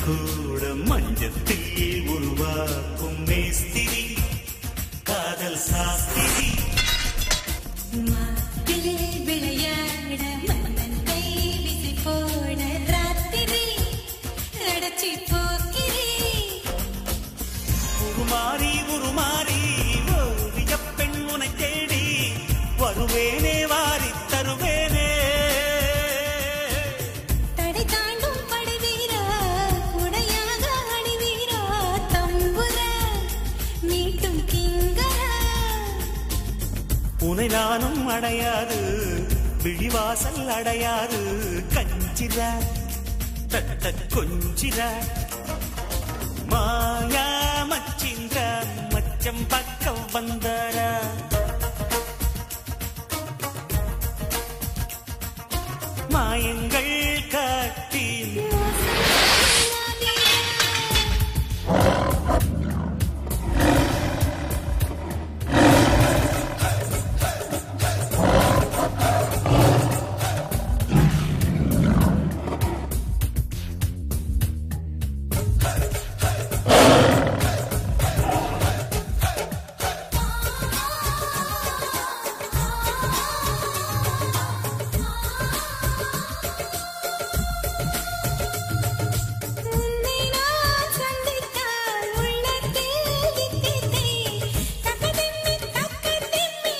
கூட மஞ்சத்தில் உருவாக்கும் மேஸ்திரி காதல் சாஸ்திரி மாட்டிலே விளையாட மன்னன் கை விசி போட ராத்திரி அடைச்சி போக்கிறே உருமாறி உருமாறி ஓவிய பெண் உனை தேடி வருவேனே வாரி தருவேனே தடை தாண்டும் படுவீரா உடையாக அணிவீரா தம்புர மீட்டும் கிங்கரா உனை நானும் அடையாது விழிவாசல் அடையாது கஞ்சிர தட்ட கொஞ்சிர மாயா மச்சிந்த மச்சம் பக்கம் வந்தாரா மாயங்கள் காட்டி உன்னை நான் சந்தித்தால் உள்ளத்தில் தித்தித்தை தக்கதிம்மி தக்கதிம்மி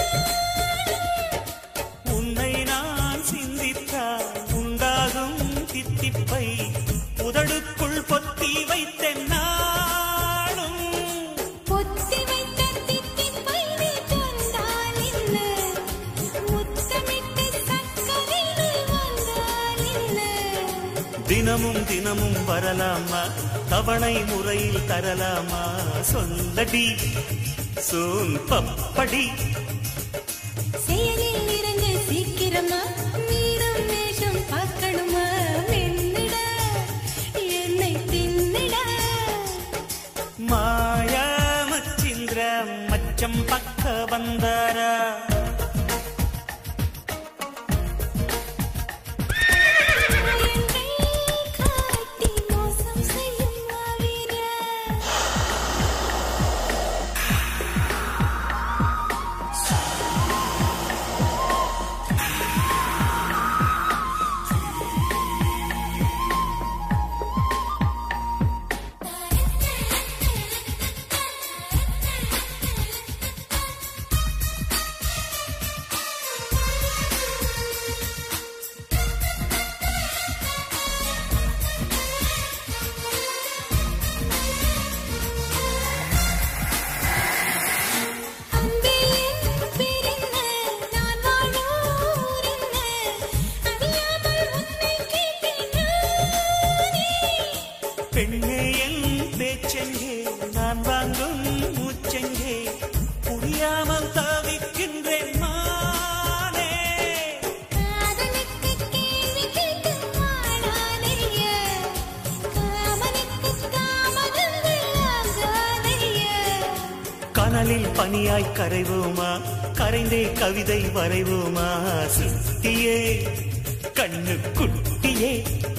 உன்னை நான் சிந்தித்தால் உண்டாகும் தித்திப்பை உதடுக்குள் பொத்தி வைத்தேன் நாளும் பொத்தி வைத்த தித்திப்பை நீ தந்தால் என்ன முத்தமிட்டு சக்கரை நீ வந்தால் என்ன தினமும் தினமும் வரலாமா தவணை முறையில் தரலாமா சொல்லடி சோன் பப்படி செயலில் இறங்க சீக்கிரமா மீண்டும் வேஷம் பார்க்கணுமா மென்னிட என்னை தின்னிட மாயா மச்சிந்திர மச்சம் பக்க வந்தாரா மாயங்கள் காட்டி மோசம் செய்யும் மாவீரா அன்பே என் பேரென்ன நான் வாழும் ஊரென்ன அறியாமல் உன்னை கேட்டேன் நானே பெண்ணே என் பேச்செங்கே நான் வாங்கும் மூச்செங்கே புரியாமல் தவிக்கின்றேன் மானே காதலுக்கு கேள்வி கேட்டு மாடாதைய காமனுக்கு தாமதங்கள் ஆகாதைய கனலில் பனியாய் கரைவோமா கரைந்தே கவிதை வரைவோமா சுத்தியே கண்ணு குட்டியே